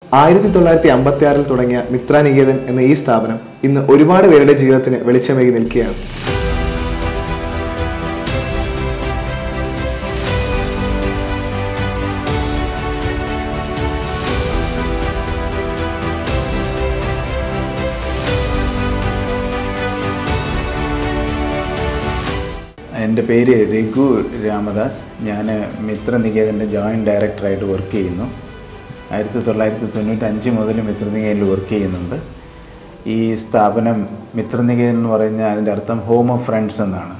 ആയിരത്തി തൊള്ളായിരത്തി അമ്പത്തി ആറിൽ തുടങ്ങിയ മിത്രനികേതൻ എന്ന ഈ സ്ഥാപനം ഇന്ന് ഒരുപാട് പേരുടെ ജീവിതത്തിന് വെളിച്ചമേകി നിൽക്കുകയാണ് എൻ്റെ പേര് രഘു രാമദാസ് ഞാൻ മിത്രനികേതൻ്റെ ജോയിൻറ്റ് ഡയറക്ടറായിട്ട് വർക്ക് ചെയ്യുന്നു ആയിരത്തി തൊള്ളായിരത്തി തൊണ്ണൂറ്റഞ്ച് മുതൽ മിത്രനികേതനിൽ വർക്ക് ചെയ്യുന്നുണ്ട് ഈ സ്ഥാപനം മിത്രനികേതൻ എന്ന് പറയുന്ന അതിൻ്റെ അർത്ഥം ഹോം ഓഫ് ഫ്രണ്ട്സ് എന്നാണ്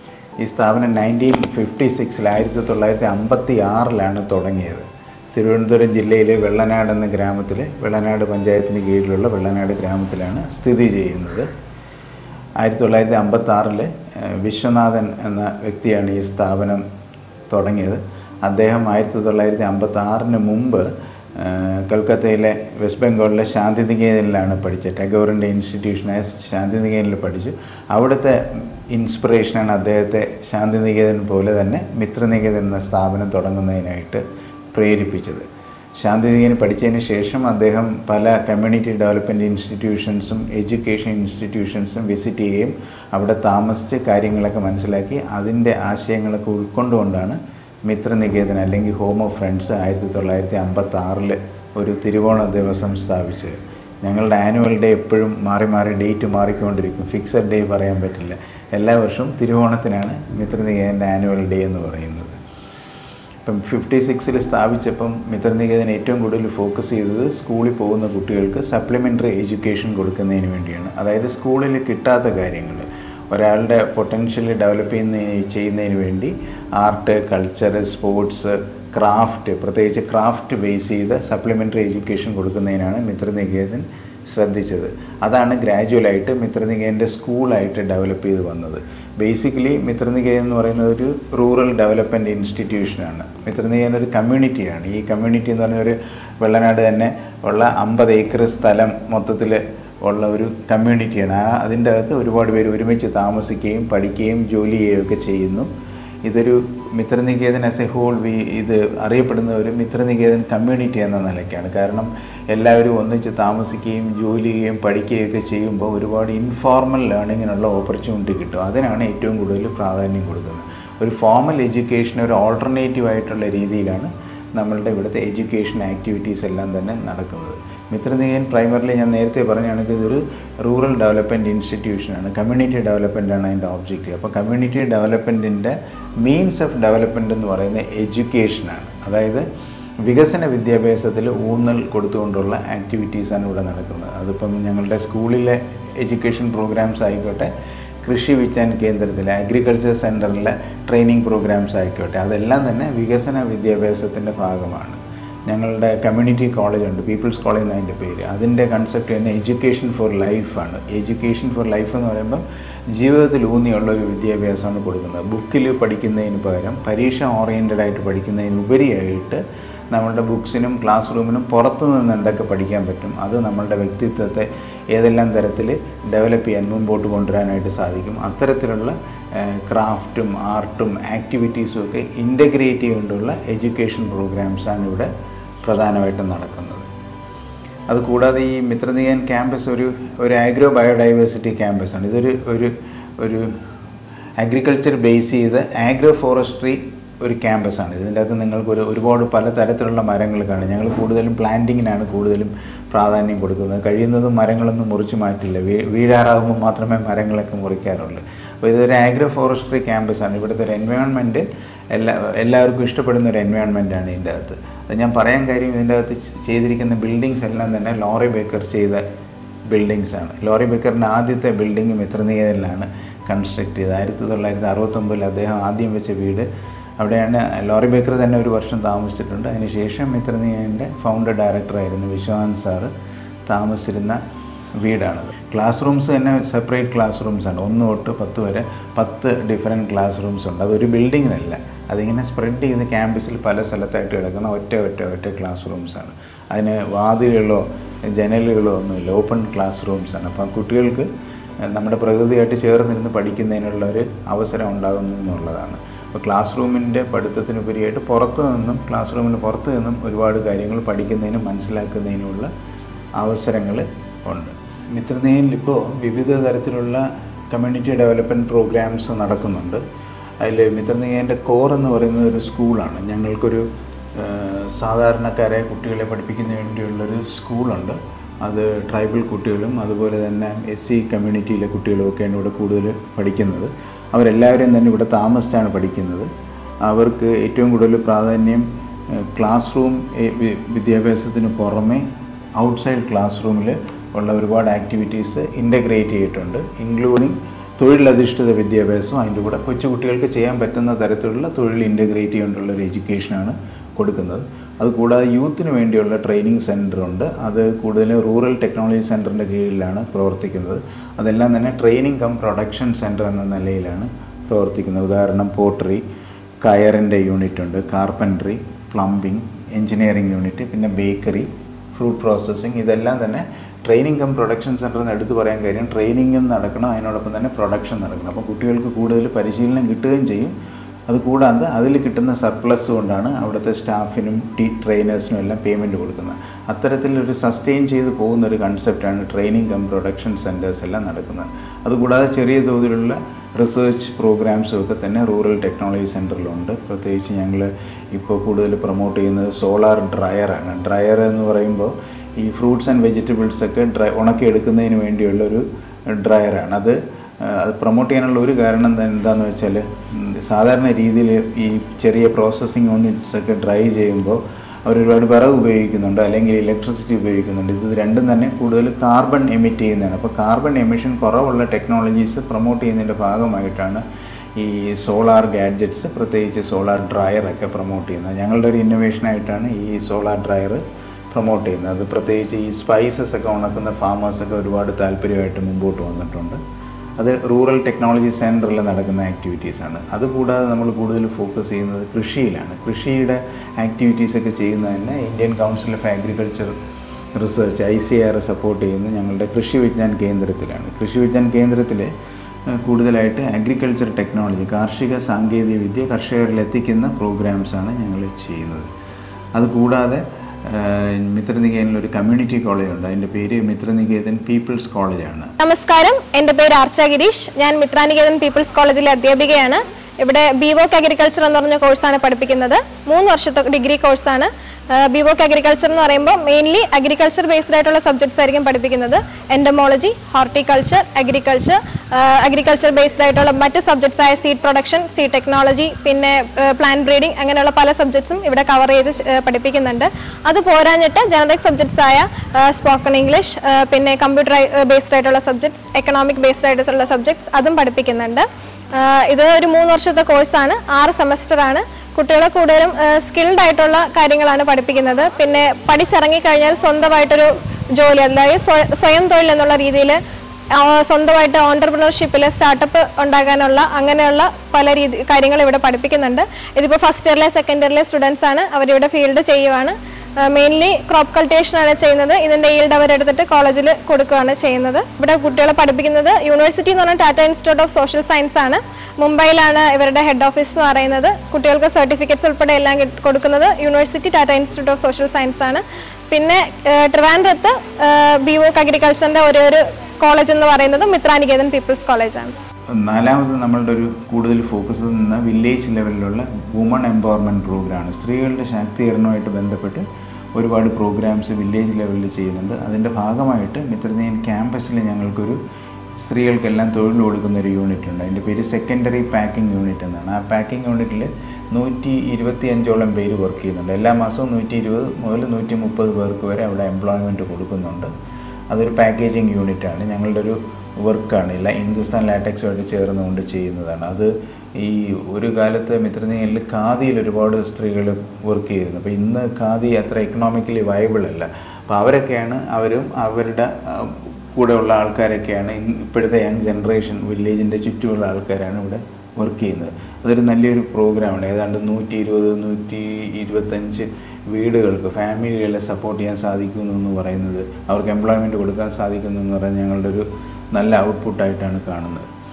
ഈ സ്ഥാപനം നയൻറ്റീൻ ഫിഫ്റ്റി സിക്സിൽ ആയിരത്തി തൊള്ളായിരത്തി അമ്പത്തി ആറിലാണ് തുടങ്ങിയത് തിരുവനന്തപുരം ജില്ലയിലെ വെള്ളനാട് എന്ന ഗ്രാമത്തിൽ വെള്ളനാട് പഞ്ചായത്തിന് കീഴിലുള്ള വെള്ളനാട് ഗ്രാമത്തിലാണ് സ്ഥിതി ചെയ്യുന്നത് ആയിരത്തി തൊള്ളായിരത്തി അമ്പത്തി ആറിൽ വിശ്വനാഥൻ എന്ന വ്യക്തിയാണ് ഈ സ്ഥാപനം തുടങ്ങിയത് അദ്ദേഹം ആയിരത്തി തൊള്ളായിരത്തി അമ്പത്തി ആറിന് മുമ്പ് ആ, കൽക്കത്തയിലെ വെസ്റ്റ് ബംഗാളിലെ ശാന്തിനികേതനിലാണ് പഠിച്ചത് ടാഗോറിൻ്റെ ഇൻസ്റ്റിറ്റ്യൂഷനായ ശാന്തിനികേതനിൽ പഠിച്ചു അവിടുത്തെ ഇൻസ്പിറേഷനാണ് അദ്ദേഹത്തെ ശാന്തിനികേതൻ പോലെ തന്നെ മിത്രനികേതൻ എന്ന സ്ഥാപനം തുടങ്ങുന്നതിനായിട്ട് പ്രേരിപ്പിച്ചത് ശാന്തിനികേതൻ പഠിച്ചതിന് ശേഷം അദ്ദേഹം പല കമ്മ്യൂണിറ്റി ഡെവലപ്മെൻറ്റ് ഇൻസ്റ്റിറ്റ്യൂഷൻസും എഡ്യൂക്കേഷൻ ഇൻസ്റ്റിറ്റ്യൂഷൻസും വിസിറ്റ് ചെയ്യുകയും അവിടെ താമസിച്ച് കാര്യങ്ങളൊക്കെ മനസ്സിലാക്കി അതിൻ്റെ ആശയങ്ങളൊക്കെ ഉൾക്കൊണ്ടുകൊണ്ടാണ് മിത്രനികേതൻ അല്ലെങ്കിൽ ഹോം ഓഫ് ഫ്രണ്ട്സ് ആയിരത്തി തൊള്ളായിരത്തി അമ്പത്തി ആറിൽ ഒരു തിരുവോണ ദിവസം സ്ഥാപിച്ചത് ഞങ്ങളുടെ ആനുവൽ ഡേ എപ്പോഴും മാറി മാറി ഡേറ്റ് മാറിക്കൊണ്ടിരിക്കും ഫിക്സഡ് ഡേ പറയാൻ പറ്റില്ല എല്ലാ വർഷവും തിരുവോണത്തിനാണ് മിത്രനികേതൻ്റെ ആനുവൽ ഡേ എന്ന് പറയുന്നത് ഇപ്പം ഫിഫ്റ്റി സിക്സിൽ സ്ഥാപിച്ചപ്പം മിത്രനികേതൻ ഏറ്റവും കൂടുതൽ ഫോക്കസ് ചെയ്തത് സ്കൂളിൽ പോകുന്ന കുട്ടികൾക്ക് സപ്ലിമെൻ്ററി എഡ്യൂക്കേഷൻ കൊടുക്കുന്നതിന് വേണ്ടിയാണ് അതായത് സ്കൂളിൽ കിട്ടാത്ത കാര്യങ്ങൾ ഒരാളുടെ പൊട്ടൻഷ്യൽ ഡെവലപ്പ് ചെയ്യുന്ന ചെയ്യുന്നതിന് വേണ്ടി ആർട്ട് കൾച്ചർ സ്പോർട്സ് ക്രാഫ്റ്റ് പ്രത്യേകിച്ച് ക്രാഫ്റ്റ് ബേസ് ചെയ്ത സപ്ലിമെൻ്ററി എഡ്യൂക്കേഷൻ കൊടുക്കുന്നതിനാണ് മിത്രനികേതൻ ശ്രദ്ധിച്ചത് അതാണ് ഗ്രാജുവലായിട്ട് മിത്രനികേതൻ്റെ സ്കൂളായിട്ട് ഡെവലപ്പ് ചെയ്ത് വന്നത് ബേസിക്കലി മിത്രനികേതൻ എന്ന് പറയുന്നത് ഒരു റൂറൽ ഡെവലപ്മെൻറ്റ് ഇൻസ്റ്റിറ്റ്യൂഷനാണ് മിത്രനികേതൻ ഒരു കമ്മ്യൂണിറ്റിയാണ് ഈ കമ്മ്യൂണിറ്റി എന്ന് പറഞ്ഞ ഒരു വെള്ളനാട് തന്നെ ഉള്ള അമ്പത് ഏക്കർ സ്ഥലം മൊത്തത്തിൽ ഉള്ള ഒരു കമ്മ്യൂണിറ്റിയാണ് ആ അതിൻ്റെ അകത്ത് ഒരുപാട് പേര് ഒരുമിച്ച് താമസിക്കുകയും പഠിക്കുകയും ജോലി ചെയ്യുകയും ഒക്കെ ചെയ്യുന്നു ഇതൊരു മിത്രനികേതൻ ആസ് എ ഹോൾ വി ഇത് അറിയപ്പെടുന്ന ഒരു മിത്രനികേതൻ കമ്മ്യൂണിറ്റി എന്ന നിലയ്ക്കാണ് കാരണം എല്ലാവരും ഒന്നിച്ച് താമസിക്കുകയും ജോലി ചെയ്യുകയും പഠിക്കുകയും ഒക്കെ ചെയ്യുമ്പോൾ ഒരുപാട് ഇൻഫോർമൽ ലേണിങ്ങിനുള്ള ഓപ്പർച്യൂണിറ്റി കിട്ടും അതിനാണ് ഏറ്റവും കൂടുതൽ പ്രാധാന്യം കൊടുക്കുന്നത് ഒരു ഫോമൽ എഡ്യൂക്കേഷൻ ഒരു ഓൾട്ടർനേറ്റീവ് ആയിട്ടുള്ള രീതിയിലാണ് നമ്മളുടെ ഇവിടുത്തെ എഡ്യൂക്കേഷൻ ആക്ടിവിറ്റീസ് എല്ലാം തന്നെ നടക്കുന്നത് മിത്രനികേതൻ പ്രൈമറിലി ഞാൻ നേരത്തെ പറഞ്ഞാണെങ്കിൽ ഇതൊരു റൂറൽ ഡെവലപ്മെൻറ്റ് ഇൻസ്റ്റിറ്റ്യൂഷനാണ് കമ്മ്യൂണിറ്റി ഡെവലപ്മെൻ്റ് ആണ് അതിൻ്റെ ഓബ്ജക്റ്റീവ് അപ്പോൾ കമ്മ്യൂണിറ്റി ഡെവലപ്മെൻറ്റിൻ്റെ മീൻസ് ഓഫ് ഡെവലപ്മെൻറ്റ് എന്ന് പറയുന്നത് എഡ്യൂക്കേഷനാണ് അതായത് വികസന വിദ്യാഭ്യാസത്തിൽ ഊന്നൽ കൊടുത്തുകൊണ്ടുള്ള ആക്ടിവിറ്റീസാണ് ഇവിടെ നടക്കുന്നത് അതിപ്പം ഞങ്ങളുടെ സ്കൂളിലെ എഡ്യൂക്കേഷൻ പ്രോഗ്രാംസ് ആയിക്കോട്ടെ കൃഷി വിജ്ഞാൻ കേന്ദ്രത്തിലെ അഗ്രികൾച്ചർ സെൻറ്ററിലെ ട്രെയിനിങ് പ്രോഗ്രാംസ് ആയിക്കോട്ടെ അതെല്ലാം തന്നെ വികസന വിദ്യാഭ്യാസത്തിൻ്റെ ഭാഗമാണ് ഞങ്ങളുടെ കമ്മ്യൂണിറ്റി കോളേജ് ഉണ്ട് പീപ്പിൾസ് കോളേജ് എന്ന് അതിൻ്റെ പേര് അതിൻ്റെ കൺസെപ്റ്റ് തന്നെ എഡ്യൂക്കേഷൻ ഫോർ ലൈഫാണ് എഡ്യൂക്കേഷൻ ഫോർ ലൈഫ് എന്ന് പറയുമ്പം ജീവിതത്തിൽ ഊന്നിയുള്ള ഒരു വിദ്യാഭ്യാസമാണ് കൊടുക്കുന്നത് ബുക്കിൽ പഠിക്കുന്നതിന് പകരം പരീക്ഷ ഓറിയൻറ്റഡ് ആയിട്ട് പഠിക്കുന്നതിന് ഉപരിയായിട്ട് നമ്മളുടെ ബുക്സിനും ക്ലാസ് റൂമിനും പുറത്തു നിന്ന് എന്തൊക്കെ പഠിക്കാൻ പറ്റും അത് നമ്മളുടെ വ്യക്തിത്വത്തെ ഏതെല്ലാം തരത്തിൽ ഡെവലപ്പ് ചെയ്യാൻ മുമ്പോട്ട് കൊണ്ടുവരാനായിട്ട് സാധിക്കും അത്തരത്തിലുള്ള ക്രാഫ്റ്റും ആർട്ടും ആക്ടിവിറ്റീസും ഒക്കെ ഇൻ്റഗ്രേറ്റ് ചെയ്തുകൊണ്ടുള്ള എഡ്യൂക്കേഷൻ പ്രോഗ്രാംസാണ് ഇവിടെ പ്രധാനമായിട്ടും നടക്കുന്നത് അതുകൂടാതെ ഈ മിത്രനികൻ ക്യാമ്പസ് ഒരു ഒരു ആഗ്രോ ബയോഡൈവേഴ്സിറ്റി ക്യാമ്പസാണ് ഇതൊരു ഒരു ഒരു അഗ്രികൾച്ചർ ബേസ് ചെയ്ത് ആഗ്രോ ഫോറസ്ട്രി ഒരു ക്യാമ്പസാണ് ഇതിൻ്റെ അകത്ത് നിങ്ങൾക്ക് ഒരു ഒരുപാട് പല തരത്തിലുള്ള മരങ്ങൾ കാണും ഞങ്ങൾ കൂടുതലും പ്ലാന്റിങ്ങിനാണ് കൂടുതലും പ്രാധാന്യം കൊടുക്കുന്നത് കഴിയുന്നതും മരങ്ങളൊന്നും മുറിച്ച് മാറ്റില്ല വീ വീഴാറാകുമ്പോൾ മാത്രമേ മരങ്ങളൊക്കെ മുറിക്കാറുള്ളൂ അപ്പോൾ ഇതൊരു ആഗ്രോ ഫോറസ്ട്രി ക്യാമ്പസാണ് ഇവിടുത്തെ ഒരു എൻവയോൺമെൻറ്റ് എല്ലാ എല്ലാവർക്കും ഇഷ്ടപ്പെടുന്ന ഒരു എൻവയോൺമെൻറ്റാണ് ഇതിൻ്റെ അകത്ത് അത് ഞാൻ പറയാൻ കാര്യം ഇതിൻ്റെ അകത്ത് ചെയ്തിരിക്കുന്ന ബിൽഡിങ്സ് എല്ലാം തന്നെ ലോറി ബേക്കർ ചെയ്ത ബിൽഡിങ്സ് ആണ് ലോറി ബേക്കറിൻ്റെ ആദ്യത്തെ ബിൽഡിംഗ് മിത്രനികേതനിലാണ് കൺസ്ട്രക്ട് ചെയ്തത് ആയിരത്തി തൊള്ളായിരത്തി അറുപത്തൊമ്പതിൽ അദ്ദേഹം ആദ്യം വെച്ച വീട് അവിടെയാണ് ലോറി ബേക്കർ തന്നെ ഒരു വർഷം താമസിച്ചിട്ടുണ്ട് അതിനുശേഷം മിത്രനികേതൻ്റെ ഫൗണ്ടർ ഡയറക്ടറായിരുന്നു വിശ്വനാഥ് സാറ് താമസിച്ചിരുന്ന വീടാണത് ക്ലാസ് റൂംസ് തന്നെ സെപ്പറേറ്റ് ക്ലാസ് റൂംസ് ആണ് ഒന്ന് തൊട്ട് പത്ത് വരെ പത്ത് ഡിഫറെൻറ്റ് ക്ലാസ് റൂംസ് ഉണ്ട് അതൊരു ബിൽഡിങ്ങിനല്ല അതിങ്ങനെ സ്പ്രെഡ് ചെയ്ത് ക്യാമ്പസിൽ പല സ്ഥലത്തായിട്ട് കിടക്കുന്ന ഒറ്റ ഒറ്റ ഒറ്റ ക്ലാസ് റൂംസാണ് അതിന് വാതിലുകളോ ജനലുകളോ ഒന്നുമില്ല ഓപ്പൺ ക്ലാസ് റൂംസാണ് അപ്പം കുട്ടികൾക്ക് നമ്മുടെ പ്രകൃതിയായിട്ട് ചേർന്നിരുന്ന് പഠിക്കുന്നതിനുള്ള ഒരു അവസരം ഉണ്ടാകുന്നു എന്നുള്ളതാണ് അപ്പോൾ ക്ലാസ് റൂമിൻ്റെ പഠിത്തത്തിനുപരിയായിട്ട് പുറത്ത് നിന്നും ക്ലാസ് റൂമിന് പുറത്ത് നിന്നും ഒരുപാട് കാര്യങ്ങൾ പഠിക്കുന്നതിനും മനസ്സിലാക്കുന്നതിനുമുള്ള അവസരങ്ങൾ ഉണ്ട് മിത്രനേയിൽ ഇപ്പോൾ വിവിധ തരത്തിലുള്ള കമ്മ്യൂണിറ്റി ഡെവലപ്മെൻറ്റ് പ്രോഗ്രാംസ് നടക്കുന്നുണ്ട് അതിൽ മിത്രനേയൻ്റെ കോർ എന്ന് പറയുന്നത് ഒരു സ്കൂളാണ് ഞങ്ങൾക്കൊരു ഏഹ്, സാധാരണക്കാരെ കുട്ടികളെ പഠിപ്പിക്കുന്നതിന് വേണ്ടിയുള്ളൊരു സ്കൂളുണ്ട് അത് ട്രൈബൽ കുട്ടികളും അതുപോലെ തന്നെ എസ് സി കമ്മ്യൂണിറ്റിയിലെ കുട്ടികളും ഒക്കെയാണ് ഇവിടെ കൂടുതൽ പഠിക്കുന്നത് അവരെല്ലാവരും തന്നെ ഇവിടെ താമസിച്ചാണ് പഠിക്കുന്നത് അവർക്ക് ഏറ്റവും കൂടുതൽ പ്രാധാന്യം ഏഹ്, ക്ലാസ് റൂം ഏഹ്, വി- വിദ്യാഭ്യാസത്തിന് പുറമെ ഔട്ട്സൈഡ് ക്ലാസ് റൂമിൽ ഉള്ള ഒരുപാട് ആക്ടിവിറ്റീസ് ഇൻ്റഗ്രേറ്റ് ചെയ്തിട്ടുണ്ട് ഇൻക്ലൂഡിങ് തൊഴിലധിഷ്ഠിത വിദ്യാഭ്യാസവും അതിൻ്റെ കൂടെ കൊച്ചുകുട്ടികൾക്ക് ചെയ്യാൻ പറ്റുന്ന തരത്തിലുള്ള തൊഴിൽ ഇൻ്റഗ്രേറ്റ് ചെയ്തുകൊണ്ടുള്ള ഒരു എഡ്യൂക്കേഷനാണ് കൊടുക്കുന്നത് അതുകൂടാതെ യൂത്തിന് വേണ്ടിയുള്ള ട്രെയിനിങ് സെൻ്റർ ഉണ്ട് അത് കൂടുതലും റൂറൽ ടെക്നോളജി സെൻറ്ററിൻ്റെ കീഴിലാണ് പ്രവർത്തിക്കുന്നത് അതെല്ലാം തന്നെ ട്രെയിനിങ് കം പ്രൊഡക്ഷൻ സെൻറ്റർ എന്ന നിലയിലാണ് പ്രവർത്തിക്കുന്നത് ഉദാഹരണം പോട്ടറി കയറിൻ്റെ യൂണിറ്റ് ഉണ്ട് കാർപ്പൻട്രി പ്ലംബിംഗ് എഞ്ചിനീയറിംഗ് യൂണിറ്റ് പിന്നെ ബേക്കറി ഫ്രൂട്ട് പ്രോസസ്സിങ് ഇതെല്ലാം തന്നെ ട്രെയിനിങ് കം പ്രൊഡക്ഷൻ സെൻറ്റർ എന്ന് എടുത്തു പറയാൻ കാര്യം ട്രെയിനിങ്ങും നടക്കണം അതിനോടൊപ്പം തന്നെ പ്രൊഡക്ഷൻ നടക്കണം അപ്പോൾ കുട്ടികൾക്ക് കൂടുതൽ പരിശീലനം കിട്ടുകയും ചെയ്യും അതുകൂടാതെ അതിൽ കിട്ടുന്ന സർപ്ലസ് കൊണ്ടാണ് അവിടുത്തെ സ്റ്റാഫിനും ടീ ട്രെയിനേഴ്സിനും എല്ലാം പേയ്മെൻറ്റ് കൊടുക്കുന്നത് അത്തരത്തിലൊരു സസ്റ്റെയിൻ ചെയ്ത് പോകുന്ന ഒരു കൺസെപ്റ്റാണ് ട്രെയിനിങ് കം പ്രൊഡക്ഷൻ സെൻറ്റേഴ്സ് എല്ലാം നടക്കുന്നത് അതുകൂടാതെ ചെറിയ തോതിലുള്ള റിസർച്ച് പ്രോഗ്രാംസും ഒക്കെ തന്നെ റൂറൽ ടെക്നോളജി സെൻറ്ററിലുണ്ട് പ്രത്യേകിച്ച് ഞങ്ങൾ ഇപ്പോൾ കൂടുതൽ പ്രൊമോട്ട് ചെയ്യുന്നത് സോളാർ ഡ്രയറാണ് ഡ്രയർ എന്ന് പറയുമ്പോൾ ഈ ഫ്രൂട്ട്സ് ആൻഡ് വെജിറ്റബിൾസ് ഒക്കെ ഡ്രൈ ഉണക്കിയെടുക്കുന്നതിന് വേണ്ടിയുള്ള ഒരു ഡ്രയറാണ് അത് ആ, അത് പ്രൊമോട്ട് ചെയ്യാനുള്ള ഒരു കാരണം എന്താ- എന്താന്ന് വെച്ചാൽ ഉം, സാധാരണ രീതിയിൽ ഈ ചെറിയ പ്രോസസ്സിങ് യൂണിറ്റ്സ് ഒക്കെ ഡ്രൈ ചെയ്യുമ്പോൾ അവർ ഒരുപാട് വിറക് ഉപയോഗിക്കുന്നുണ്ട് അല്ലെങ്കിൽ ഇലക്ട്രിസിറ്റി ഉപയോഗിക്കുന്നുണ്ട് ഇത് രണ്ടും തന്നെ കൂടുതൽ കാർബൺ എമിറ്റ് ചെയ്യുന്നതാണ് അപ്പോൾ കാർബൺ എമിഷൻ കുറവുള്ള ടെക്നോളജീസ് പ്രൊമോട്ട് ചെയ്യുന്നതിൻ്റെ ഭാഗമായിട്ടാണ് ഈ സോളാർ ഗാഡ്ജറ്റ്സ് പ്രത്യേകിച്ച് സോളാർ ഡ്രയർ ഒക്കെ പ്രൊമോട്ട് ചെയ്യുന്നത് ഞങ്ങളുടെ ഒരു ഇന്നോവേഷനായിട്ടാണ് ഈ സോളാർ ഡ്രയർ പ്രൊമോട്ട് ചെയ്യുന്നത് അത് പ്രത്യേകിച്ച് ഈ സ്പൈസസ് ഒക്കെ ഉണക്കുന്ന ഫാമേഴ്സൊക്കെ ഒരുപാട് താല്പര്യമായിട്ട് മുമ്പോട്ട് വന്നിട്ടുണ്ട് അത് റൂറൽ ടെക്നോളജി സെൻറ്ററിൽ നടക്കുന്ന ആക്ടിവിറ്റീസാണ് അതുകൂടാതെ നമ്മൾ കൂടുതൽ ഫോക്കസ് ചെയ്യുന്നത് കൃഷിയിലാണ് കൃഷിയുടെ ആക്ടിവിറ്റീസൊക്കെ ചെയ്യുന്നതന്നെ Indian Council of Agriculture Research I C R support ചെയ്യുന്ന ഞങ്ങളുടെ കൃഷി വിജ്ഞാൻ കേന്ദ്രത്തിലാണ് കൃഷി വിജ്ഞാൻ കേന്ദ്രത്തിൽ ഏഹ്, കൂടുതലായിട്ട് അഗ്രികൾച്ചർ ടെക്നോളജി കാർഷിക സാങ്കേതിക വിദ്യ കർഷകരിൽ എത്തിക്കുന്ന പ്രോഗ്രാംസാണ് ഞങ്ങൾ ചെയ്യുന്നത് അതുകൂടാതെ ഏഹ്, മിത്രനികേതനിൽ ഒരു കമ്മ്യൂണിറ്റി കോളേജ് ഉണ്ട് അതിൻ്റെ പേര് മിത്രനികേതൻ പീപ്പിൾസ് കോളേജാണ് നമസ്കാരം എൻ്റെ പേര് ആർച്ച ഗിരീഷ് ഞാൻ മിത്രാനികേതൻ പീപ്പിൾസ് കോളേജിലെ അധ്യാപികയാണ് ഇവിടെ ബിവോക്ക് അഗ്രികൾച്ചർ എന്ന് പറഞ്ഞ കോഴ്സാണ് പഠിപ്പിക്കുന്നത് മൂന്ന് വർഷത്തെ ഡിഗ്രി കോഴ്സാണ് ബിവോക്ക് അഗ്രികൾച്ചർ എന്ന് പറയുമ്പോൾ മെയിൻലി അഗ്രികൾച്ചർ ബേസ്ഡ് ആയിട്ടുള്ള സബ്ജക്ട്സ് ആയിരിക്കും പഠിപ്പിക്കുന്നത് entomology horticulture agriculture agriculture based ആയിട്ടുള്ള മറ്റ് സബ്ജക്ട്സ് ആയ സീഡ് പ്രൊഡക്ഷൻ സീഡ് ടെക്നോളജി പിന്നെ പ്ലാന്റ് ബ്രീഡിംഗ് അങ്ങനെയുള്ള പല സബ്ജക്ട്സും ഇവിടെ കവർ ചെയ്ത് ഏഹ്, പഠിപ്പിക്കുന്നുണ്ട് അത് പോരാഞ്ഞിട്ട് ജനറിക് സബ്ജക്ട്സ് ആയ സ്പോക്കൺ ഇംഗ്ലീഷ് പിന്നെ കമ്പ്യൂട്ടർ ബേസ്ഡ് ആയിട്ടുള്ള സബ്ജക്ട്സ് എക്കണോമിക് ബേസ്ഡ് ആയിട്ടുള്ള സബ്ജക്ട്സ് അതും പഠിപ്പിക്കുന്നുണ്ട് ആഹ് ഇത് ഒരു മൂന്ന് വർഷത്തെ കോഴ്സാണ് ആറ് സെമസ്റ്റർ ആണ് കുട്ടികളെ കൂടുതലും സ്കിൽഡ് ആയിട്ടുള്ള കാര്യങ്ങളാണ് പഠിപ്പിക്കുന്നത് പിന്നെ പഠിച്ചിറങ്ങി കഴിഞ്ഞാൽ സ്വന്തമായിട്ടൊരു ജോലി അതായത് സ്വ- സ്വയം തൊഴിൽ എന്നുള്ള രീതിയിൽ സ്വന്തമായിട്ട് ഓണ്ടർപ്രണർഷിപ്പിൽ സ്റ്റാർട്ടപ്പ് ഉണ്ടാകാനുള്ള അങ്ങനെയുള്ള പല രീതി കാര്യങ്ങൾ ഇവിടെ പഠിപ്പിക്കുന്നുണ്ട് ഇതിപ്പോൾ ഫസ്റ്റ് ഇയറിലെ സെക്കൻഡ് ഇയറിലെ സ്റ്റുഡൻസ് ആണ് അവരിവിടെ ഫീൽഡ് ചെയ്യുവാണ് മെയിൻലി ക്രോപ്പ് കൾട്ടിവേഷൻ ആണ് ചെയ്യുന്നത് ഇതിന്റെ ഈൽഡ് അവരെടുത്തിട്ട് കോളേജിൽ കൊടുക്കുകയാണ് ചെയ്യുന്നത് ഇവിടെ കുട്ടികളെ പഠിപ്പിക്കുന്നത് യൂണിവേഴ്സിറ്റി എന്ന് പറഞ്ഞാൽ Tata Institute of Social Science ആണ് മുംബൈയിലാണ് ഇവരുടെ ഹെഡ് ഓഫീസ് എന്ന് പറയുന്നത് കുട്ടികൾക്ക് സർട്ടിഫിക്കറ്റ്സ് ഉൾപ്പെടെ എല്ലാം കിട്ട്- കൊടുക്കുന്നത് university Tata Institute of Social Science ആണ് പിന്നെ ഏഹ്, ട്രിവാൻഡ്രത്ത് ബിവോക്ക് അഗ്രികൾച്ചറിന്റെ ഒരു ഒരു കോളേജ് എന്ന് പറയുന്നത് മിത്രാനികേതൻ പീപ്പിൾസ് കോളേജാണ് നാലാമത് നമ്മളുടെ ഒരു കൂടുതൽ ഫോക്കസ് നിന്ന വില്ലേജ് ലെവലിലുള്ള വുമൺ എംപവർമെൻറ്റ് പ്രോഗ്രാമാണ് സ്ത്രീകളുടെ ശാക്തീകരണവുമായിട്ട് ബന്ധപ്പെട്ട് ഒരുപാട് പ്രോഗ്രാംസ് വില്ലേജ് ലെവലിൽ ചെയ്യുന്നുണ്ട് അതിൻ്റെ ഭാഗമായിട്ട് മിത്രനേയൻ ക്യാമ്പസിൽ ഞങ്ങൾക്കൊരു സ്ത്രീകൾക്കെല്ലാം തൊഴിൽ കൊടുക്കുന്ന ഒരു യൂണിറ്റ് ഉണ്ട് അതിൻ്റെ പേര് സെക്കൻഡറി പാക്കിംഗ് യൂണിറ്റ് എന്നാണ് ആ പാക്കിംഗ് യൂണിറ്റിൽ നൂറ്റി ഇരുപത്തി അഞ്ചോളം പേര് വർക്ക് ചെയ്യുന്നുണ്ട് എല്ലാ മാസവും നൂറ്റി ഇരുപത് മുതൽ നൂറ്റി മുപ്പത് പേർക്ക് വരെ അവിടെ എംപ്ലോയ്മെൻറ്റ് കൊടുക്കുന്നുണ്ട് അതൊരു പാക്കേജിങ് യൂണിറ്റാണ് ഞങ്ങളുടെ ഒരു വർക്കാണ് ഇല്ല ഹിന്ദുസ്ഥാൻ ലാറ്റക്സുമായിട്ട് ചേർന്നുകൊണ്ട് ചെയ്യുന്നതാണ് അത് ഈ ഒരു കാലത്ത് മിത്രനീയലിൽ ഖാദിയിൽ ഒരുപാട് സ്ത്രീകൾ വർക്ക് ചെയ്തിരുന്നു അപ്പോൾ ഇന്ന് ഖാദി അത്ര എക്കണോമിക്കലി വയബിൾ അല്ല അപ്പോൾ അവരൊക്കെയാണ് അവരും അവരുടെ ആ, കൂടെയുള്ള ആൾക്കാരൊക്കെയാണ് ഇന്ന് ഇപ്പോഴത്തെ യങ് ജനറേഷൻ വില്ലേജിൻ്റെ ചുറ്റുമുള്ള ആൾക്കാരാണ് ഇവിടെ വർക്ക് ചെയ്യുന്നത് അതൊരു നല്ലൊരു പ്രോഗ്രാമാണ് ഏതാണ്ട് നൂറ്റി ഇരുപത് നൂറ്റി ഇരുപത്തഞ്ച് വീടുകൾക്ക് ഫാമിലികളെ സപ്പോർട്ട് ചെയ്യാൻ സാധിക്കുന്നു എന്ന് പറയുന്നത് അവർക്ക് എംപ്ലോയ്മെൻറ്റ് കൊടുക്കാൻ സാധിക്കുന്നു എന്ന് പറയുന്നത് ഞങ്ങളുടെ ഒരു നല്ല ഔട്ട്പുട്ടായിട്ടാണ് കാണുന്നത്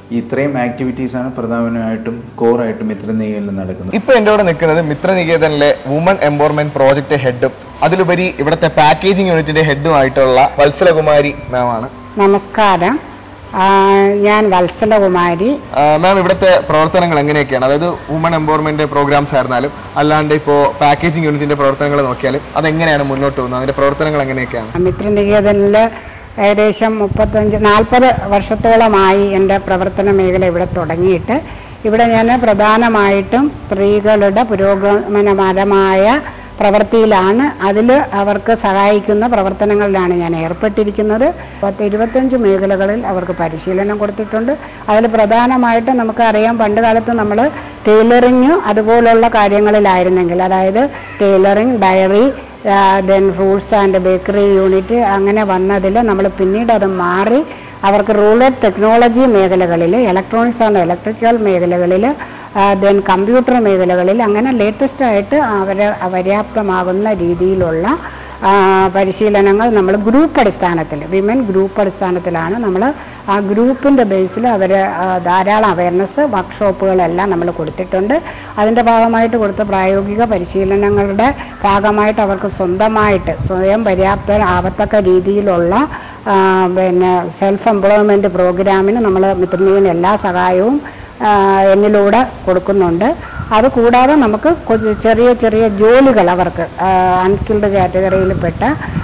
ഇത്രയും ആക്ടിവിറ്റീസാണ് പ്രധാനമായിട്ടും കോറായിട്ടും മിത്രനികേതനിൽ നടക്കുന്നത് ഇപ്പൊ എന്റെ കൂടെ നിൽക്കുന്നത് മിത്രനികേതനിലെ വുമൺ എംപവർമെന്റ് പ്രോജക്ട് ഹെഡും അതിലുപരി ഇവിടുത്തെ പാക്കേജിംഗ് യൂണിറ്റിന്റെ ഹെഡുമായിട്ടുള്ള വത്സലകുമാരി മാം ആണ് നമസ്കാരം ആ, ഞാൻ വത്സലകുമാരി മാം ഇവിടുത്തെ പ്രവർത്തനങ്ങൾ എങ്ങനെയൊക്കെയാണ് അതായത് വുമൺ എംപവർമെന്റ് പ്രോഗ്രാംസ് ആയിരുന്നാലും അല്ലാണ്ട് ഇപ്പോൾ പാക്കേജിംഗ് യൂണിറ്റിന്റെ പ്രവർത്തനങ്ങൾ നോക്കിയാലും അതെങ്ങനെയാണ് മുന്നോട്ട് പോകുന്നത് അതിന്റെ പ്രവർത്തനങ്ങൾ എങ്ങനെയൊക്കെയാണ് മിത്രനികേതനിൽ ഏകദേശം മുപ്പത്തഞ്ച് നാൽപ്പത് വർഷത്തോളമായി എൻ്റെ പ്രവർത്തന മേഖല ഇവിടെ തുടങ്ങിയിട്ട് ഇവിടെ ഞാൻ പ്രധാനമായിട്ടും സ്ത്രീകളുടെ പുരോഗമനപരമായ പ്രവൃത്തിയിലാണ് അതിൽ അവർക്ക് സഹായിക്കുന്ന പ്രവർത്തനങ്ങളിലാണ് ഞാൻ ഏർപ്പെട്ടിരിക്കുന്നത് പത്ത് ഇരുപത്തഞ്ച് മേഖലകളിൽ അവർക്ക് പരിശീലനം കൊടുത്തിട്ടുണ്ട് അതിൽ പ്രധാനമായിട്ടും നമുക്കറിയാം പണ്ട് കാലത്ത് നമ്മൾ ടൈലറിങ് അതുപോലുള്ള കാര്യങ്ങളിലായിരുന്നെങ്കിൽ അതായത് tailoring dairy then fruits and bakery unit അങ്ങനെ വന്നതിൽ നമ്മൾ പിന്നീട് അത് മാറി അവർക്ക് റൂറൽ ടെക്നോളജി മേഖലകളിൽ ഇലക്ട്രോണിക്സ് ആൻഡ് ഇലക്ട്രിക്കൽ മേഖലകളിൽ ദെൻ കമ്പ്യൂട്ടർ മേഖലകളിൽ അങ്ങനെ ലേറ്റസ്റ്റ് ആയിട്ട് അവരെ പര്യാപ്തമാകുന്ന രീതിയിലുള്ള ആ, പരിശീലനങ്ങൾ നമ്മൾ ഗ്രൂപ്പ് അടിസ്ഥാനത്തിൽ വിമൻ ഗ്രൂപ്പ് അടിസ്ഥാനത്തിലാണ് നമ്മൾ ആ ഗ്രൂപ്പിൻ്റെ ബേസിൽ അവർ ധാരാളം അവയർനെസ് വർക്ക്ഷോപ്പുകളെല്ലാം നമ്മൾ കൊടുത്തിട്ടുണ്ട് അതിൻ്റെ ഭാഗമായിട്ട് കൊടുത്ത പ്രായോഗിക പരിശീലനങ്ങളുടെ ഭാഗമായിട്ട് അവർക്ക് സ്വന്തമായിട്ട് സ്വയം പര്യാപ്തരാവത്തക്ക രീതിയിലുള്ള ആ, പിന്നെ സെൽഫ് എംപ്ലോയ്മെൻറ്റ് പ്രോഗ്രാമിന് നമ്മൾ മിത്രനീയൻ എല്ലാ സഹായവും ആ, എന്നിലൂടെ കൊടുക്കുന്നുണ്ട് അതുകൂടാതെ നമുക്ക് കൊച്ചു- ചെറിയ ചെറിയ ജോലികൾ അവർക്ക് അൺസ്കിൽഡ് കാറ്റഗറിയിൽപ്പെട്ട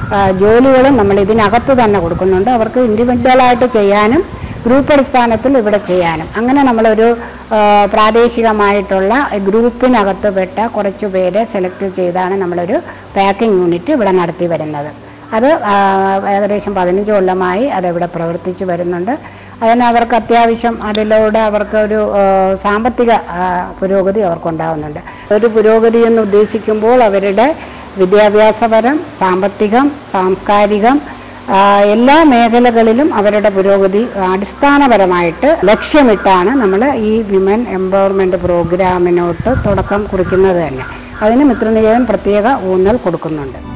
ജോലികൾ നമ്മൾ ഇതിനകത്ത് തന്നെ കൊടുക്കുന്നുണ്ട് അവർക്ക് ഇൻഡിവിജ്വലായിട്ട് ചെയ്യാനും ഗ്രൂപ്പ് അടിസ്ഥാനത്തിൽ ഇവിടെ ചെയ്യാനും അങ്ങനെ നമ്മളൊരു ആ, പ്രാദേശികമായിട്ടുള്ള ഗ്രൂപ്പിനകത്ത് പെട്ട കുറച്ച് പേരെ സെലക്ട് ചെയ്താണ് നമ്മളൊരു പാക്കിംഗ് യൂണിറ്റ് ഇവിടെ നടത്തി വരുന്നത് അത് ആ, ഏകദേശം പതിനഞ്ച് കൊല്ലമായി അതിവിടെ പ്രവർത്തിച്ചു വരുന്നുണ്ട് അതിന് അവർക്ക് അത്യാവശ്യം അതിലൂടെ അവർക്ക് ഒരു ആ, സാമ്പത്തിക ആ, പുരോഗതി അവർക്കുണ്ടാകുന്നുണ്ട് ഒരു പുരോഗതി എന്ന് ഉദ്ദേശിക്കുമ്പോൾ അവരുടെ വിദ്യാഭ്യാസപരം സാമ്പത്തികം സാംസ്കാരികം ആ, എല്ലാ മേഖലകളിലും അവരുടെ പുരോഗതി അടിസ്ഥാനപരമായിട്ട് ലക്ഷ്യമിട്ടാണ് നമ്മൾ ഈ വിമൻ എംപവർമെൻറ്റ് പ്രോഗ്രാമിനോട്ട് തുടക്കം കുറിക്കുന്നത് തന്നെ അതിന് മിത്രനികേതൻ പ്രത്യേക ഊന്നൽ കൊടുക്കുന്നുണ്ട്